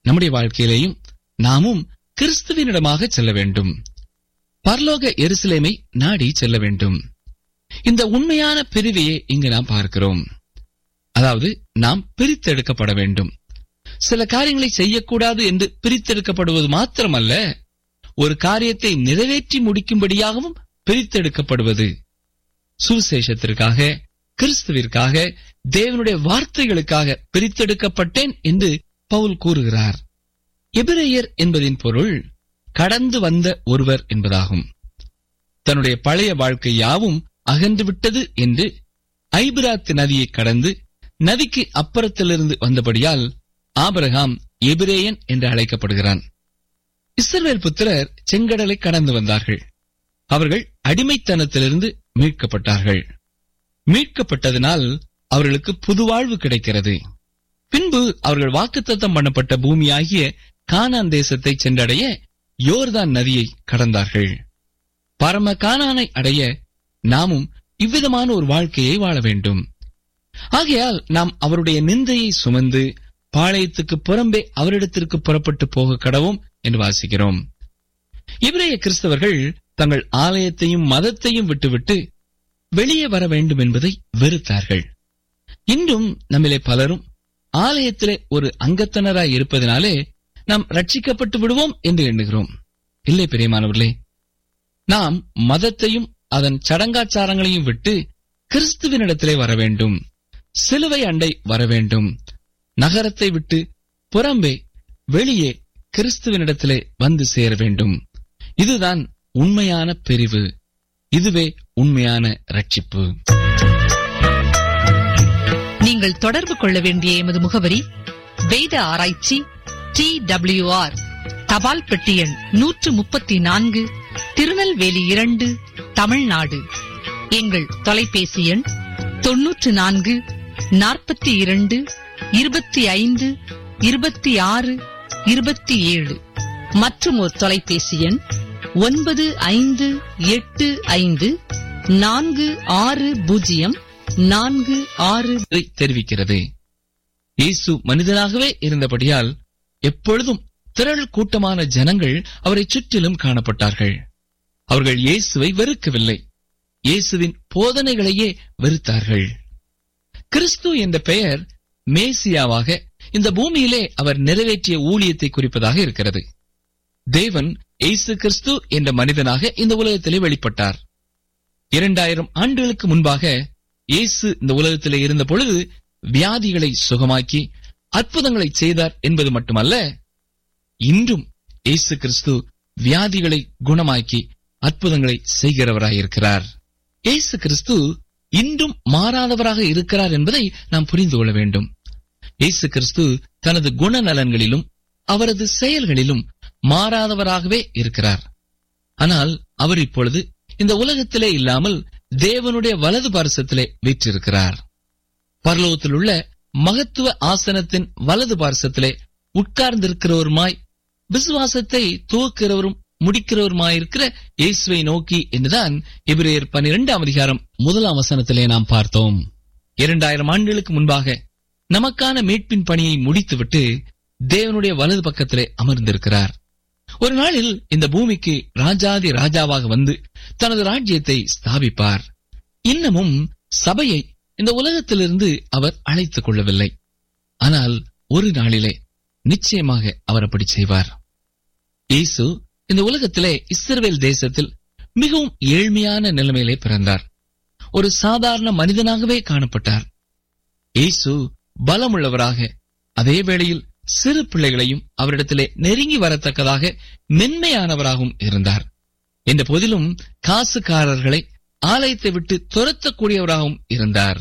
நம்முடைய வாழ்க்கையிலேயும் நாமும் கிறிஸ்துவினிடமாக செல்ல வேண்டும் பரலோக எருசலேமை நாடி செல்ல வேண்டும் இந்த உண்மையான பிரிவையே இங்கு நாம் பார்க்கிறோம் அதாவது நாம் பிரித்தெடுக்கப்பட வேண்டும் சில காரியங்களை செய்யக்கூடாது என்று பிரித்தெடுக்கப்படுவது மாத்திரமல்ல ஒரு காரியத்தை நிறைவேற்றி முடிக்கும்படியாகவும் பிரித்தெடுக்கப்படுவது சுவிசேஷத்திற்காக கிறிஸ்துவிற்காக தேவனுடைய வார்த்தைகளுக்காக பிரித்தெடுக்கப்பட்டேன் என்று பவுல் கூறுகிறார் எபிரேயர் என்பதின் பொருள் கடந்து வந்த ஒருவர் என்பதாகும் தன்னுடைய பழைய வாழ்க்கை யாவும் அகன்று விட்டது என்று ஐபிராத் நதியை கடந்து நதிக்கு அப்புறத்திலிருந்து வந்தபடியால் ஆபிரகாம் எபிரேயன் என்று அழைக்கப்படுகிறான் இஸ்ரவேல் புத்திரர் செங்கடலை கடந்து வந்தார்கள் அவர்கள் அடிமைத்தனத்திலிருந்து மீட்கப்பட்டார்கள் மீட்கப்பட்டதனால் அவர்களுக்கு புது வாழ்வு கிடைக்கிறது பின்பு அவர்கள் வாக்குத்தத்தம் பண்ணப்பட்ட பூமியாகிய கானான் தேசத்தை சென்றடைய யோர்தான் நதியை கடந்தார்கள் பரம கானானை அடைய நாமும் இவ்விதமான ஒரு வாழ்க்கையை வாழ வேண்டும் ஆகையால் நாம் அவருடைய நிந்தையை சுமந்து பாளையத்துக்கு புறம்பே அவரிடத்திற்கு புறப்பட்டு போக கடவும் என்று வாசிக்கிறோம் இவரைய கிறிஸ்தவர்கள் தங்கள் ஆலயத்தையும் மதத்தையும் விட்டுவிட்டு வெளியே வர வேண்டும் என்பதை வெறுத்தார்கள் இன்றும் நம்மிலே பலரும் ஆலயத்திலே ஒரு அங்கத்தினராய் இருப்பதனாலே நாம் ரட்சிக்கப்பட்டு விடுவோம் என்று எண்ணுகிறோம் இல்லை பிரியமானவர்களே நாம் மதத்தையும் அதன் சடங்காச்சாரங்களையும் விட்டு கிறிஸ்துவினிடத்திலே வர வேண்டும் சிலுவை அண்டை வர வேண்டும் நகரத்தை விட்டு புறம்பே வெளியே கிறிஸ்துவனிடத்திலே வந்து சேர வேண்டும் இதுதான் உண்மையான பிரிவு இதுவே உண்மையான ரட்சிப்பு நீங்கள் தொடர்பு கொள்ள வேண்டிய எமது முகவரி வேத ஆராய்ச்சி டி ஆர் தபால் பெட்டி எண் நூற்று முப்பத்தி நான்கு திருநெல்வேலி இரண்டு தமிழ்நாடு எங்கள் தொலைபேசி எண் தொன்னூற்று நான்கு நாற்பத்தி இரண்டு இருபத்தி ஐந்து இருபத்தி ஆறு இருபத்தி ஏழு மற்றும் ஒரு தொலைபேசி எண் ஒன்பது ஐந்து எட்டு ஐந்து நான்கு ஆறு பூஜ்ஜியம் நான்கு ஆறு இதை தெரிவிக்கிறது இயேசு மனிதனாகவே இருந்தபடியால் எப்பொழுதும் திரள் கூட்டமான ஜனங்கள் அவரை சுற்றிலும் காணப்பட்டார்கள் அவர்கள் இயேசுவை வெறுக்கவில்லை இயேசுவின் போதனைகளையே வெறுத்தார்கள் கிறிஸ்து என்ற பெயர் மேசியாவாக இந்த பூமியிலே அவர் நிறைவேற்றிய ஊழியத்தை குறிப்பதாக இருக்கிறது தேவன் இயேசு கிறிஸ்து என்ற மனிதனாக இந்த உலகத்திலே வெளிப்பட்டார் இரண்டாயிரம் ஆண்டுகளுக்கு முன்பாக இயேசு இந்த உலகத்திலே இருந்த பொழுது வியாதிகளை சுகமாக்கி அற்புதங்களை செய்தார் என்பது மட்டுமல்ல இன்றும் இயேசு கிறிஸ்து வியாதிகளை குணமாக்கி அற்புதங்களை செய்கிறவராயிருக்கிறார் இயேசு கிறிஸ்து இன்றும் மாறாதவராக இருக்கிறார் என்பதை நாம் புரிந்து கொள்ள வேண்டும் இயேசு கிறிஸ்து தனது குணநலன்களிலும் அவரது செயல்களிலும் மாறாதவராகவே இருக்கிறார் ஆனால் அவர் இப்பொழுது இந்த உலகத்திலே இல்லாமல் தேவனுடைய வலது பார்சத்திலே வீற்றிருக்கிறார் பரலோகத்தில் உள்ள மகத்துவ ஆசனத்தின் வலது பார்சத்திலே உட்கார்ந்திருக்கிறவருமாய் விசுவாசத்தை துவக்கிறவரும் முடிக்கிறவருமாயிருக்கிற இயேசுவை நோக்கி என்றுதான் எபிரேயர் பன்னிரெண்டாம் அதிகாரம் முதலாம் வசனத்திலே நாம் பார்த்தோம் இரண்டாயிரம் ஆண்டுகளுக்கு முன்பாக நமக்கான மீட்பின் பணியை முடித்துவிட்டு தேவனுடைய வலது பக்கத்திலே அமர்ந்திருக்கிறார் ஒரு நாளில் இந்த பூமிக்கு ராஜாதி ராஜாவாக வந்து தனது ராஜ்யத்தை ஸ்தாபிப்பார் இன்னமும் சபையை இந்த உலகத்திலிருந்து அவர் அழைத்துக் கொள்ளவில்லை ஆனால் ஒரு நாளிலே நிச்சயமாக அவர் அப்படி செய்வார் இயேசு இந்த உலகத்திலே இஸ்ரவேல் தேசத்தில் மிகவும் ஏழ்மையான நிலைமையிலே பிறந்தார் ஒரு சாதாரண மனிதனாகவே காணப்பட்டார் இயேசு பலமுள்ளவராக அதே வேளையில் சிறு பிள்ளைகளையும் அவரிடத்திலே நெருங்கி வரத்தக்கதாக மென்மையானவராகவும் இருந்தார் என்ற போதிலும் காசுக்காரர்களை ஆலயத்தை விட்டு துரத்தக்கூடியவராகவும் இருந்தார்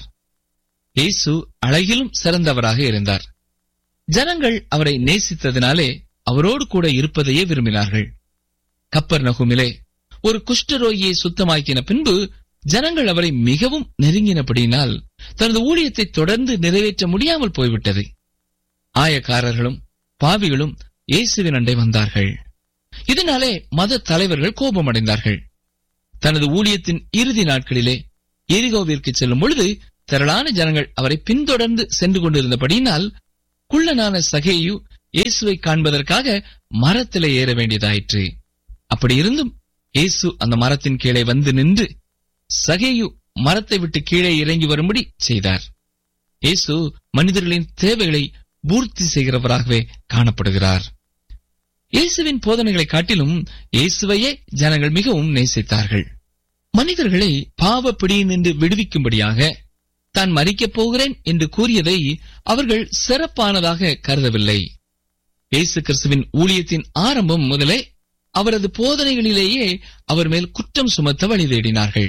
இயேசு அழகிலும் சிறந்தவராக இருந்தார் ஜனங்கள் அவரை நேசித்ததினாலே அவரோடு கூட இருப்பதையே விரும்பினார்கள் கப்பர் நகுமிலே ஒரு குஷ்டரோகியை சுத்தமாக்கின பின்பு ஜனங்கள் அவரை மிகவும் நெருங்கினபடியினால் தனது ஊழியத்தை தொடர்ந்து நிறைவேற்ற முடியாமல் போய்விட்டது ஆயக்காரர்களும் பாவிகளும் இயேசுவின் அண்டை வந்தார்கள் இதனாலே மத தலைவர்கள் கோபமடைந்தார்கள் தனது ஊழியத்தின் இறுதி நாட்களிலே எரிகோவிற்கு செல்லும் பொழுது திரளான ஜனங்கள் அவரை பின்தொடர்ந்து சென்று கொண்டிருந்தபடியினால் குள்ளனான சகேயு இயேசுவை காண்பதற்காக மரத்திலே ஏற வேண்டியதாயிற்று அப்படி இருந்தும் இயேசு அந்த மரத்தின் கீழே வந்து நின்று சகேயு மரத்தை விட்டு கீழே இறங்கி வரும்படி செய்தார் இயேசு மனிதர்களின் தேவைகளை பூர்த்தி செய்கிறவராகவே காணப்படுகிறார் இயேசுவின் போதனைகளை காட்டிலும் இயேசுவையே ஜனங்கள் மிகவும் நேசித்தார்கள் மனிதர்களை பாவ பிடியினின்று விடுவிக்கும்படியாக தான் மறிக்கப் போகிறேன் என்று கூறியதை அவர்கள் சிறப்பானதாக கருதவில்லை இயேசு கிறிஸ்துவின் ஊழியத்தின் ஆரம்பம் முதலே அவரது போதனைகளிலேயே அவர் மேல் குற்றம் சுமத்த வழி தேடினார்கள்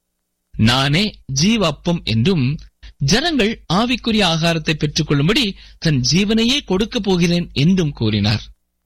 நானே ஜீவ அப்பம் என்றும் ஜனங்கள் ஆவிக்குரிய ஆகாரத்தை பெற்றுக் கொள்ளும்படி தன் ஜீவனையே கொடுக்கப் போகிறேன் என்றும் கூறினார்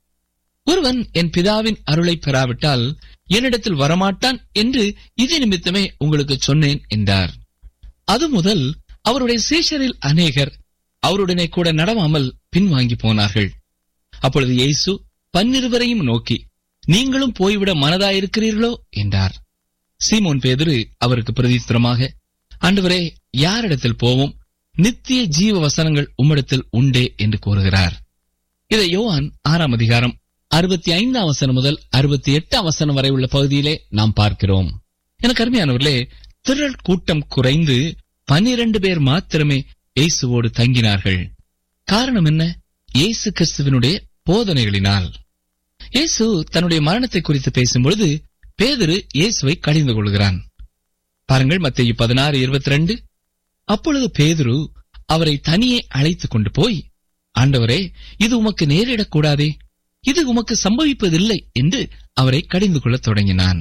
ஒருவன் என் பிதாவின் அருளை பெறாவிட்டால் என்னிடத்தில் வரமாட்டான் என்று இது நிமித்தமே உங்களுக்கு சொன்னேன் என்றார் அது முதல் அவருடைய சீஷரில் அநேகர் அவருடனே கூட நடவாமல் பின்வாங்கி போனார்கள் அப்பொழுது இயேசு பன்னிருவரையும் நோக்கி நீங்களும் போய்விட மனதாயிருக்கிறீர்களோ என்றார் சீமோன் பேதுரு அவருக்கு பிரதித்திரமாக ஆண்டவரே யாரிடத்தில் போவோம் நித்திய ஜீவ வசனங்கள் உம்மிடத்தில் உண்டே என்று கூறுகிறார் இதை யோவான் ஆறாம் அதிகாரம் அறுபத்தி ஐந்தாம் வசனம் முதல் அறுபத்தி எட்டாம் வசனம் வரை உள்ள பகுதியிலே நாம் பார்க்கிறோம் எனக்கு அருமையானவர்களே திரள் கூட்டம் குறைந்து பன்னிரண்டு பேர் மாத்திரமே இயேசுவோடு தங்கினார்கள் காரணம் என்ன இயேசு கிறிஸ்துவனுடைய போதனைகளினால் இயேசு தன்னுடைய மரணத்தை குறித்து பேசும்பொழுது பேதுரு இயேசுவை கடிந்து கொள்கிறான் பாருங்கள் மத்திய பதினாறு இருபத்தி ரெண்டு அப்பொழுது பேதுரு அவரை தனியே அழைத்துக் கொண்டு போய் ஆண்டவரே இது உமக்கு நேரிடக்கூடாதே இது உமக்கு சம்பவிப்பதில்லை என்று அவரை கடிந்து கொள்ளத் தொடங்கினான்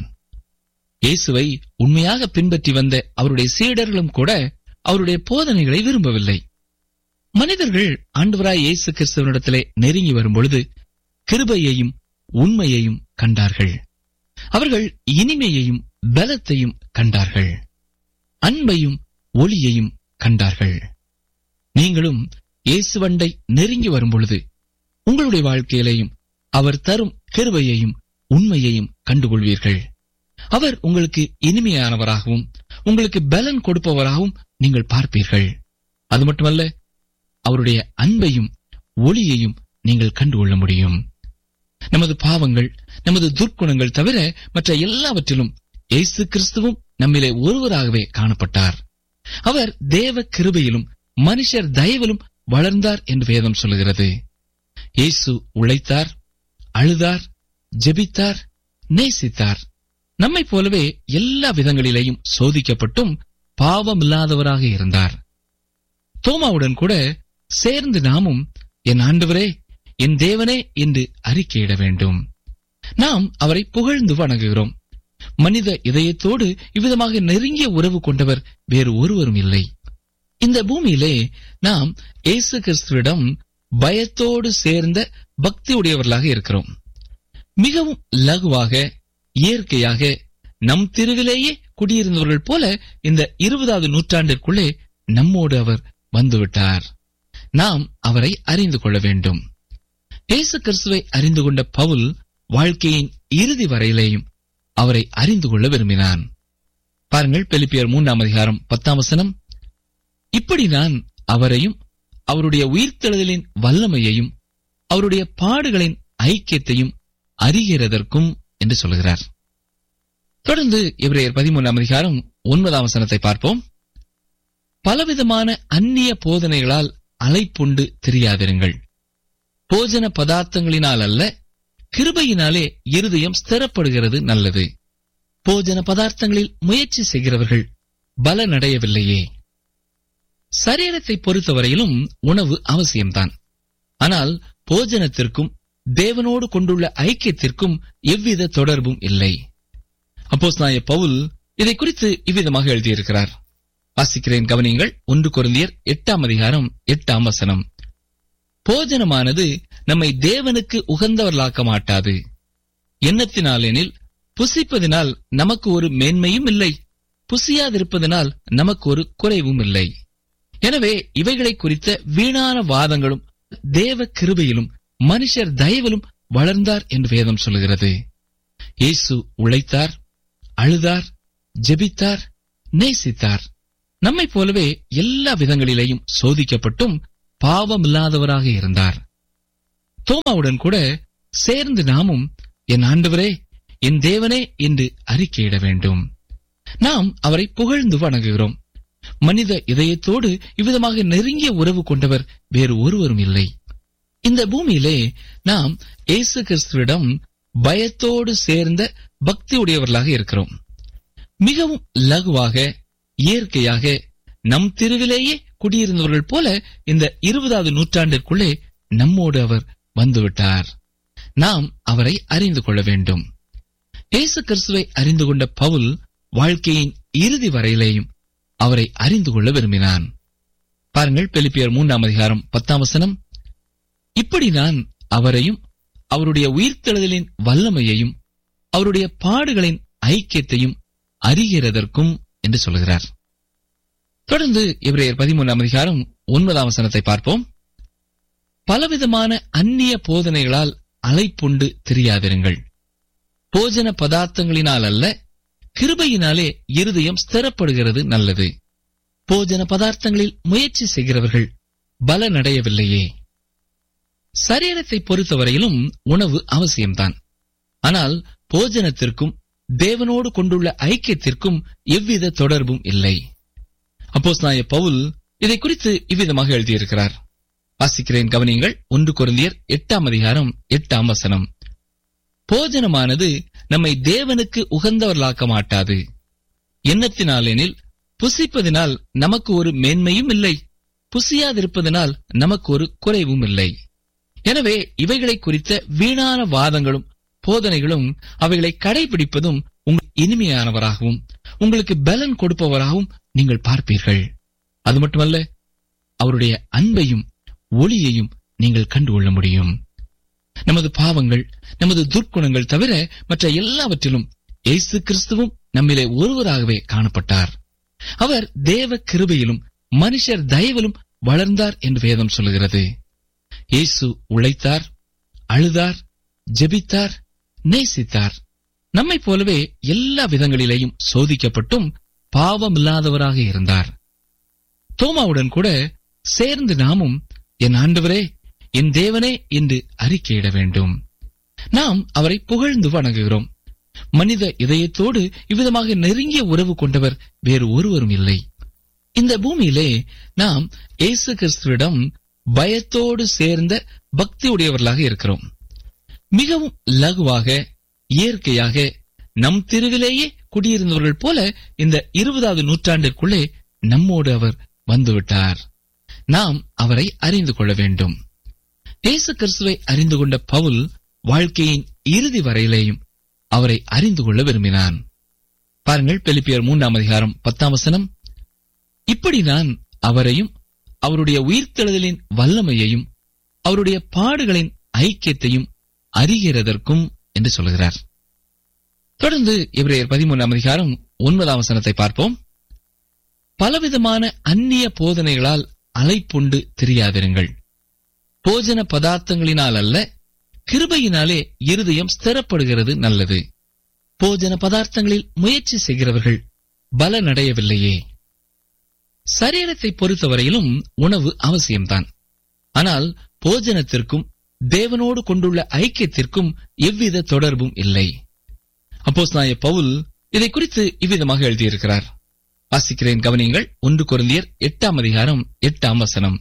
இயேசுவை உண்மையாக பின்பற்றி வந்த அவருடைய சீடர்களும் கூட அவருடைய போதனைகளை விரும்பவில்லை மனிதர்கள் ஆண்டவராய் இயேசு கிறிஸ்துவனிடத்திலே நெருங்கி வரும்பொழுது கிருபையையும் உண்மையையும் கண்டார்கள் அவர்கள் இனிமையையும் பலத்தையும் கண்டார்கள் அன்பையும் ஒளியையும் கண்டார்கள் நீங்களும் இயேசுவண்டை நெருங்கி வரும்பொழுது உங்களுடைய வாழ்க்கையிலேயும் அவர் தரும் கிருபையையும் உண்மையையும் கண்டுகொள்வீர்கள் அவர் உங்களுக்கு இனிமையானவராகவும் உங்களுக்கு பலன் கொடுப்பவராகவும் நீங்கள் பார்ப்பீர்கள் அது மட்டுமல்ல அவருடைய அன்பையும் ஒளியையும் நீங்கள் கண்டுகொள்ள முடியும் நமது பாவங்கள் நமது துர்க்குணங்கள் தவிர மற்ற எல்லாவற்றிலும் இயேசு கிறிஸ்துவும் நம்மிலே ஒருவராகவே காணப்பட்டார் அவர் தேவ கிருபையிலும் மனுஷர் தயவிலும் வளர்ந்தார் என்று வேதம் சொல்லுகிறது இயேசு உழைத்தார் அழுதார் ஜெபித்தார் நேசித்தார் நம்மைப் போலவே எல்லா விதங்களிலேயும் சோதிக்கப்பட்டும் பாவமில்லாதவராக இருந்தார் தோமாவுடன் கூட சேர்ந்து நாமும் என் ஆண்டவரே என் தேவனே என்று அறிக்கையிட வேண்டும் நாம் அவரை புகழ்ந்து வணங்குகிறோம் மனித இதயத்தோடு இவ்விதமாக நெருங்கிய உறவு கொண்டவர் வேறு ஒருவரும் இல்லை இந்த பூமியிலே நாம் இயேசு கிறிஸ்துவிடம் பயத்தோடு சேர்ந்த பக்தி உடையவர்களாக இருக்கிறோம் மிகவும் லகுவாக இயற்கையாக நம் தெருவிலேயே குடியிருந்தவர்கள் போல இந்த இருபதாவது நூற்றாண்டிற்குள்ளே நம்மோடு அவர் வந்துவிட்டார் நாம் அவரை அறிந்து கொள்ள வேண்டும் இயேசு கிறிஸ்துவை அறிந்து கொண்ட பவுல் வாழ்க்கையின் இறுதி வரையிலேயும் அவரை அறிந்து கொள்ள விரும்பினான் பாருங்கள் பெலிப்பியர் மூன்றாம் அதிகாரம் பத்தாம் வசனம் இப்படி நான் அவரையும் அவருடைய உயிர்த்தெழுதலின் வல்லமையையும் அவருடைய பாடுகளின் ஐக்கியத்தையும் அறிகிறதற்கும் என்று சொல்கிறார் தொடர்ந்து இவரையர் பதிமூன்றாம் அதிகாரம் ஒன்பதாம் வசனத்தை பார்ப்போம் பலவிதமான அந்நிய போதனைகளால் அலைப்புண்டு தெரியாதிருங்கள் போஜன பதார்த்தங்களினால் அல்ல கிருபையினாலே இருதயம் ஸ்திரப்படுகிறது நல்லது போஜன பதார்த்தங்களில் முயற்சி செய்கிறவர்கள் பலனடையவில்லையே சரீரத்தை பொறுத்தவரையிலும் உணவு அவசியம்தான் ஆனால் போஜனத்திற்கும் தேவனோடு கொண்டுள்ள ஐக்கியத்திற்கும் எவ்வித தொடர்பும் இல்லை அப்போஸ் நாய பவுல் இதை குறித்து இவ்விதமாக எழுதியிருக்கிறார் வாசிக்கிறேன் கவனியங்கள் ஒன்று குருந்தியர் எட்டாம் அதிகாரம் எட்டாம் வசனம் போஜனமானது நம்மை தேவனுக்கு உகந்தவர்களாக்க மாட்டாது எண்ணத்தினாலெனில் புசிப்பதினால் நமக்கு ஒரு மேன்மையும் இல்லை புசியாதிருப்பதனால் நமக்கு ஒரு குறைவும் இல்லை எனவே இவைகளை குறித்த வீணான வாதங்களும் தேவ கிருபையிலும் மனுஷர் தயவிலும் வளர்ந்தார் என்று வேதம் சொல்லுகிறது இயேசு உழைத்தார் அழுதார் ஜெபித்தார் நேசித்தார் நம்மைப் போலவே எல்லா விதங்களிலேயும் சோதிக்கப்பட்டும் பாவமில்லாதவராக இருந்தார் தோமாவுடன் கூட சேர்ந்து நாமும் என் ஆண்டவரே என் தேவனே என்று அறிக்கையிட வேண்டும் நாம் அவரை புகழ்ந்து வணங்குகிறோம் மனித இதயத்தோடு இவ்விதமாக நெருங்கிய உறவு கொண்டவர் வேறு ஒருவரும் இல்லை இந்த பூமியிலே நாம் இயேசு கிறிஸ்துவிடம் பயத்தோடு சேர்ந்த பக்தி உடையவர்களாக இருக்கிறோம் மிகவும் லகுவாக இயற்கையாக நம் தெருவிலேயே குடியிருந்தவர்கள் போல இந்த இருபதாவது நூற்றாண்டிற்குள்ளே நம்மோடு அவர் வந்துவிட்டார் நாம் அவரை அறிந்து கொள்ள வேண்டும் இயேசு கிறிஸ்துவை அறிந்து கொண்ட பவுல் வாழ்க்கையின் இறுதி வரையிலேயும் அவரை அறிந்து கொள்ள விரும்பினான் பாருங்கள் பெலிப்பியர் மூன்றாம் அதிகாரம் பத்தாம் வசனம் இப்படி நான் அவரையும் அவருடைய உயிர்த்தெழுதலின் வல்லமையையும் அவருடைய பாடுகளின் ஐக்கியத்தையும் அறிகிறதற்கும் என்று சொல்கிறார் தொடர்ந்து எபிரேயர் பதிமூன்றாம் அதிகாரம் ஒன்பதாம் வசனத்தை பார்ப்போம் பலவிதமான அந்நிய போதனைகளால் அலைப்புண்டு தெரியாதிருங்கள் போஜன பதார்த்தங்களினால் அல்ல கிருபையினாலே இருதயம் ஸ்திரப்படுகிறது நல்லது போஜன பதார்த்தங்களில் முயற்சி செய்கிறவர்கள் பலனடையவில்லையே சரீரத்தை பொறுத்தவரையிலும் உணவு அவசியம்தான் ஆனால் போஜனத்திற்கும் தேவனோடு கொண்டுள்ள ஐக்கியத்திற்கும் எவ்வித தொடர்பும் இல்லை அப்போஸ் நாய பவுல் இதை குறித்து இவ்விதமாக எழுதியிருக்கிறார் வாசிக்கிறேன் கவனியங்கள் ஒன்று குருந்தியர் எட்டாம் அதிகாரம் எட்டாம் வசனம் போஜனமானது நம்மை தேவனுக்கு உகந்தவர்களாக்க மாட்டாது எண்ணத்தினாலெனில் புசிப்பதினால் நமக்கு ஒரு மேன்மையும் இல்லை புசியாதிருப்பதனால் நமக்கு ஒரு குறைவும் இல்லை எனவே இவைகளை குறித்த வீணான வாதங்களும் போதனைகளும் அவைகளை கடைபிடிப்பதும் உங்கள் இனிமையானவராகவும் உங்களுக்கு பலன் கொடுப்பவராகவும் நீங்கள் பார்ப்பீர்கள் அது மட்டுமல்ல அவருடைய அன்பையும் ஒளியையும் நீங்கள் கண்டுகொள்ள முடியும் நமது பாவங்கள் நமது துர்க்குணங்கள் தவிர மற்ற எல்லாவற்றிலும் இயேசு கிறிஸ்துவும் நம்மிலே ஒருவராகவே காணப்பட்டார் அவர் தேவ கிருபையிலும் மனுஷர் தயவிலும் வளர்ந்தார் என்று வேதம் சொல்லுகிறது இயேசு உழைத்தார் அழுதார் ஜெபித்தார் நேசித்தார் நம்மைப் போலவே எல்லா விதங்களிலேயும் சோதிக்கப்பட்டும் பாவமில்லாதவராக இருந்தார் தோமாவுடன் கூட சேர்ந்து நாமும் என் ஆண்டவரே என் தேவனே என்று அறிக்கையிட வேண்டும் நாம் அவரை புகழ்ந்து வணங்குகிறோம் மனித இதயத்தோடு இவ்விதமாக நெருங்கிய உறவு கொண்டவர் வேறு ஒருவரும் இல்லை இந்த பூமியிலே நாம் இயேசு கிறிஸ்துவிடம் பயத்தோடு சேர்ந்த பக்தி உடையவர்களாக இருக்கிறோம் மிகவும் லகுவாக இயற்கையாக நம் தெருவிலேயே குடியிருந்தவர்கள் போல இந்த இருபதாவது நூற்றாண்டிற்குள்ளே நம்மோடு அவர் வந்துவிட்டார் நாம் அவரை அறிந்து கொள்ள வேண்டும் இயேசு கிறிஸ்துவை அறிந்து கொண்ட பவுல் வாழ்க்கையின் இறுதி வரையிலேயும் அவரை அறிந்து கொள்ள விரும்பினான் பாருங்கள் பெலிப்பியர் மூன்றாம் அதிகாரம் பத்தாம் வசனம் இப்படி நான் அவரையும் அவருடைய உயிர்த்தெழுதலின் வல்லமையையும் அவருடைய பாடுகளின் ஐக்கியத்தையும் அறிகிறதற்கும் என்று சொல்கிறார் தொடர்ந்து எபிரேயர் பதிமூன்றாம் அதிகாரம் ஒன்பதாம் வசனத்தை பார்ப்போம் பலவிதமான அந்நிய போதனைகளால் அலைப்புண்டு தெரியாதிருங்கள் போஜன பதார்த்தங்களினால் அல்ல கிருபையினாலே இருதயம் ஸ்திரப்படுகிறது நல்லது போஜன பதார்த்தங்களில் முயற்சி செய்கிறவர்கள் பலனடையவில்லையே சரீரத்தை பொறுத்தவரையிலும் உணவு அவசியம்தான் ஆனால் போஜனத்திற்கும் தேவனோடு கொண்டுள்ள ஐக்கியத்திற்கும் எவ்வித தொடர்பும் இல்லை அப்போஸ் நாய பவுல் இதை குறித்து இவ்விதமாக எழுதியிருக்கிறார் வாசிக்கிறேன் கவனியங்கள் ஒன்று குருந்தியர் எட்டாம் அதிகாரம் எட்டாம் வசனம்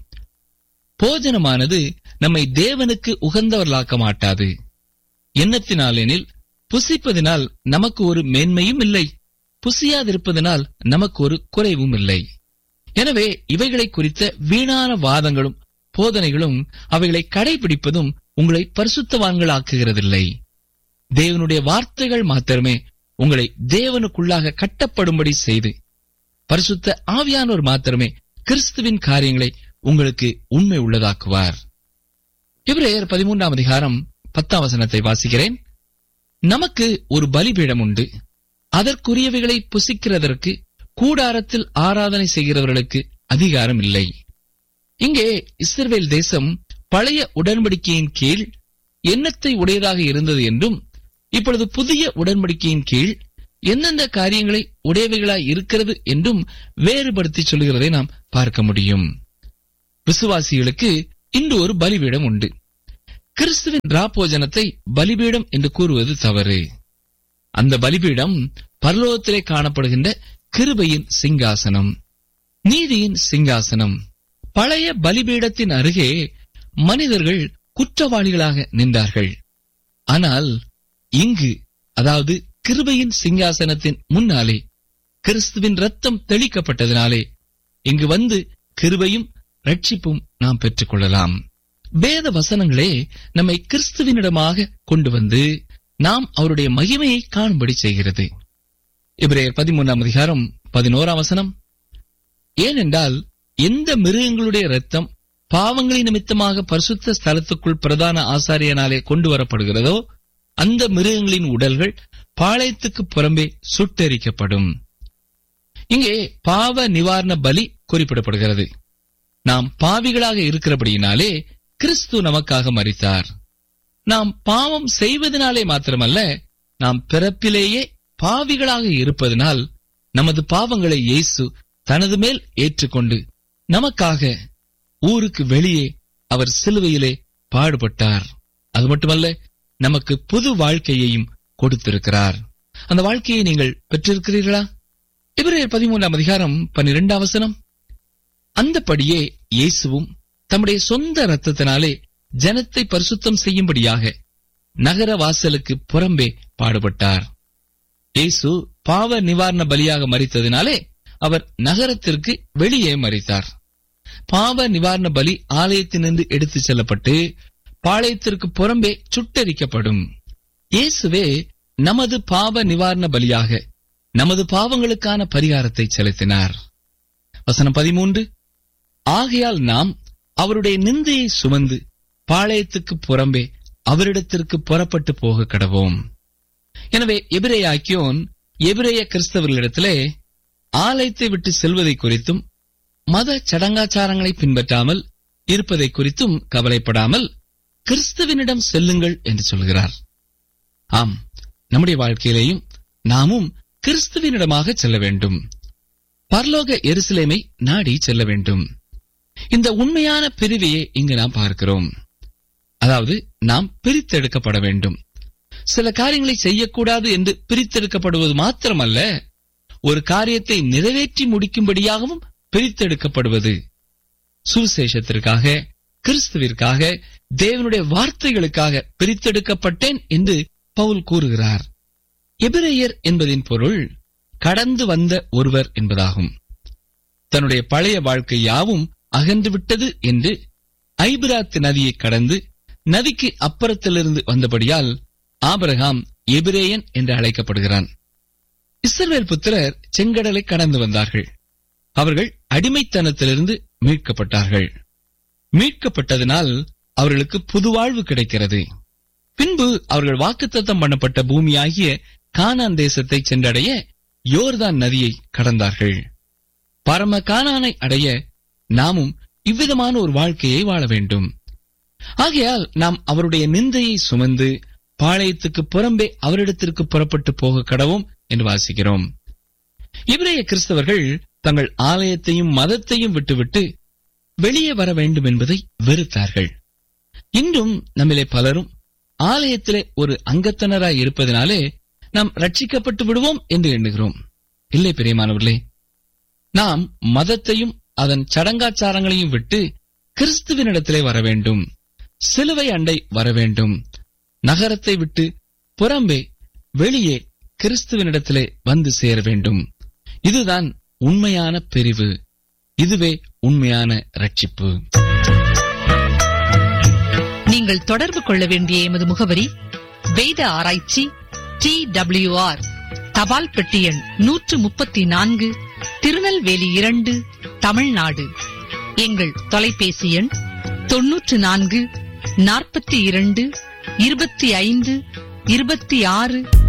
போஜனமானது நம்மை தேவனுக்கு உகந்தவர்களாக்க மாட்டாது எண்ணத்தினாலெனில் புசிப்பதினால் நமக்கு ஒரு மேன்மையும் இல்லை புசியாதிருப்பதனால் நமக்கு ஒரு குறைவும் இல்லை எனவே இவைகளை குறித்த வீணான வாதங்களும் போதனைகளும் அவைகளை கடைபிடிப்பதும் உங்களை பரிசுத்தவான்களாக்குகிறதில்லை தேவனுடைய வார்த்தைகள் மாத்திரமே உங்களை தேவனுக்குள்ளாக கட்டப்படும்படி செய்து பரிசுத்த ஆவியானோர் மாத்திரமே கிறிஸ்துவின் காரியங்களை உங்களுக்கு உண்மை உள்ளதாக்குவார் இவரையர் பதிமூன்றாம் அதிகாரம் பத்தாம் வசனத்தை வாசிக்கிறேன் நமக்கு ஒரு பலிபீடம் உண்டு அதற்குரியவைகளை புசிக்கிறதற்கு கூடாரத்தில் ஆராதனை செய்கிறவர்களுக்கு அதிகாரம் இல்லை இங்கே இஸ்ரவேல் தேசம் பழைய உடன்படிக்கையின் கீழ் எண்ணத்தை உடையதாக இருந்தது என்றும் இப்பொழுது புதிய உடன்படிக்கையின் கீழ் எந்தெந்த காரியங்களை உடையவைகளாய் இருக்கிறது என்றும் வேறுபடுத்தி சொல்லுகிறதை நாம் பார்க்க முடியும் விசுவாசிகளுக்கு இன்று ஒரு பலிபீடம் உண்டு கிறிஸ்துவின் ராப்போஜனத்தை பலிபீடம் என்று கூறுவது தவறு அந்த பலிபீடம் பரலோகத்திலே காணப்படுகின்ற கிருபையின் சிங்காசனம் நீதியின் சிங்காசனம் பழைய பலிபீடத்தின் அருகே மனிதர்கள் குற்றவாளிகளாக நின்றார்கள் ஆனால் இங்கு அதாவது கிருபையின் சிங்காசனத்தின் முன்னாலே கிறிஸ்துவின் ரத்தம் தெளிக்கப்பட்டதினாலே இங்கு வந்து கிருபையும் ரட்சிப்பும் நாம் பெற்றுக் கொள்ளலாம் வேத வசனங்களே நம்மை கிறிஸ்துவினிடமாக கொண்டு வந்து நாம் அவருடைய மகிமையை காணும்படி செய்கிறது இவரேர் பதிமூன்றாம் அதிகாரம் பதினோராம் வசனம் ஏனென்றால் எந்த மிருகங்களுடைய ரத்தம் பாவங்களின் நிமித்தமாக பரிசுத்த ஸ்தலத்துக்குள் பிரதான ஆசாரியனாலே கொண்டு வரப்படுகிறதோ அந்த மிருகங்களின் உடல்கள் பாளையத்துக்கு புறம்பே சுட்டெரிக்கப்படும் இங்கே பாவ நிவாரண பலி குறிப்பிடப்படுகிறது நாம் பாவிகளாக இருக்கிறபடியினாலே கிறிஸ்து நமக்காக மரித்தார் நாம் பாவம் செய்வதனாலே மாத்திரமல்ல நாம் பிறப்பிலேயே பாவிகளாக இருப்பதனால் நமது பாவங்களை இயேசு தனது மேல் ஏற்றுக்கொண்டு நமக்காக ஊருக்கு வெளியே அவர் சிலுவையிலே பாடுபட்டார் அது மட்டுமல்ல நமக்கு புது வாழ்க்கையையும் கொடுத்திருக்கிறார் அந்த வாழ்க்கையை நீங்கள் பெற்றிருக்கிறீர்களா இவரேர் பதிமூன்றாம் அதிகாரம் பன்னிரெண்டாம் வசனம் அந்தபடியே இயேசுவும் தம்முடைய சொந்த ரத்தத்தினாலே ஜனத்தை பரிசுத்தம் செய்யும்படியாக நகர வாசலுக்கு புறம்பே பாடுபட்டார் இயேசு பாவ நிவாரண பலியாக மறித்ததினாலே அவர் நகரத்திற்கு வெளியே மறித்தார் பாவ நிவாரண பலி ஆலயத்தினின்று எடுத்துச் செல்லப்பட்டு பாளையத்திற்கு புறம்பே சுட்டரிக்கப்படும் இயேசுவே நமது பாவ நிவாரண பலியாக நமது பாவங்களுக்கான பரிகாரத்தை செலுத்தினார் வசனம் பதிமூன்று ஆகையால் நாம் அவருடைய நிந்தையை சுமந்து பாளையத்துக்கு புறம்பே அவரிடத்திற்கு புறப்பட்டு போக கடவோம் எனவே எபிரேயாக்கியோன் எபிரேய கிறிஸ்தவர்களிடத்திலே ஆலயத்தை விட்டு செல்வதை குறித்தும் மத சடங்காச்சாரங்களை பின்பற்றாமல் இருப்பதை குறித்தும் கவலைப்படாமல் கிறிஸ்துவனிடம் செல்லுங்கள் என்று சொல்கிறார் ஆம் நம்முடைய வாழ்க்கையிலேயும் நாமும் கிறிஸ்துவனிடமாக செல்ல வேண்டும் பரலோக எருசலேமை நாடி செல்ல வேண்டும் இந்த உண்மையான பிரிவையே இங்கு நாம் பார்க்கிறோம் அதாவது நாம் பிரித்தெடுக்கப்பட வேண்டும் சில காரியங்களை செய்யக்கூடாது என்று பிரித்தெடுக்கப்படுவது மாத்திரமல்ல ஒரு காரியத்தை நிறைவேற்றி முடிக்கும்படியாகவும் பிரித்தெடுக்கப்படுவது சுவிசேஷத்திற்காக கிறிஸ்துவிற்காக தேவனுடைய வார்த்தைகளுக்காக பிரித்தெடுக்கப்பட்டேன் என்று பவுல் கூறுகிறார் எபிரேயர் என்பதின் பொருள் கடந்து வந்த ஒருவர் என்பதாகும் தன்னுடைய பழைய வாழ்க்கை யாவும் அகன்று விட்டது என்று ஐபிராத் நதியை கடந்து நதிக்கு அப்புறத்திலிருந்து வந்தபடியால் ஆபிரகாம் எபிரேயன் என்று அழைக்கப்படுகிறான் இஸ்ரவேல் புத்திரர் செங்கடலை கடந்து வந்தார்கள் அவர்கள் அடிமைத்தனத்திலிருந்து மீட்கப்பட்டார்கள் மீட்கப்பட்டதனால் அவர்களுக்கு புது வாழ்வு கிடைக்கிறது பின்பு அவர்கள் வாக்குத்தத்தம் பண்ணப்பட்ட பூமியாகிய கானான் தேசத்தை சென்றடைய யோர்தான் நதியை கடந்தார்கள் பரம கானானை அடைய நாமும் இவ்விதமான ஒரு வாழ்க்கையை வாழ வேண்டும் ஆகையால் நாம் அவருடைய நிந்தையை சுமந்து பாளையத்துக்கு புறம்பே அவரிடத்திற்கு புறப்பட்டு போக கடவும் என்று வாசிக்கிறோம் இவரைய கிறிஸ்தவர்கள் தங்கள் ஆலயத்தையும் மதத்தையும் விட்டுவிட்டு வெளியே வர வேண்டும் என்பதை வெறுத்தார்கள் இன்றும் நம்மிலே பலரும் ஆலயத்திலே ஒரு அங்கத்தினராய் இருப்பதனாலே நாம் ரட்சிக்கப்பட்டு விடுவோம் என்று எண்ணுகிறோம் இல்லை பிரியமானவர்களே நாம் மதத்தையும் அதன் சடங்காச்சாரங்களையும் விட்டு கிறிஸ்துவினிடத்திலே வர வேண்டும் சிலுவை அண்டை வர வேண்டும் நகரத்தை விட்டு புறம்பே வெளியே கிறிஸ்துவனிடத்திலே வந்து சேர வேண்டும் இதுதான் உண்மையான பிரிவு இதுவே உண்மையான ரட்சிப்பு நீங்கள் தொடர்பு கொள்ள வேண்டிய எமது முகவரி வேத ஆராய்ச்சி டி டபிள்யூ ஆர் தபால் பெட்டி எண் நூற்று முப்பத்தி நான்கு திருநெல்வேலி இரண்டு தமிழ்நாடு எங்கள் தொலைபேசி எண் தொன்னூற்று நான்கு நாற்பத்தி இரண்டு இருபத்தி ஐந்து இருபத்தி ஆறு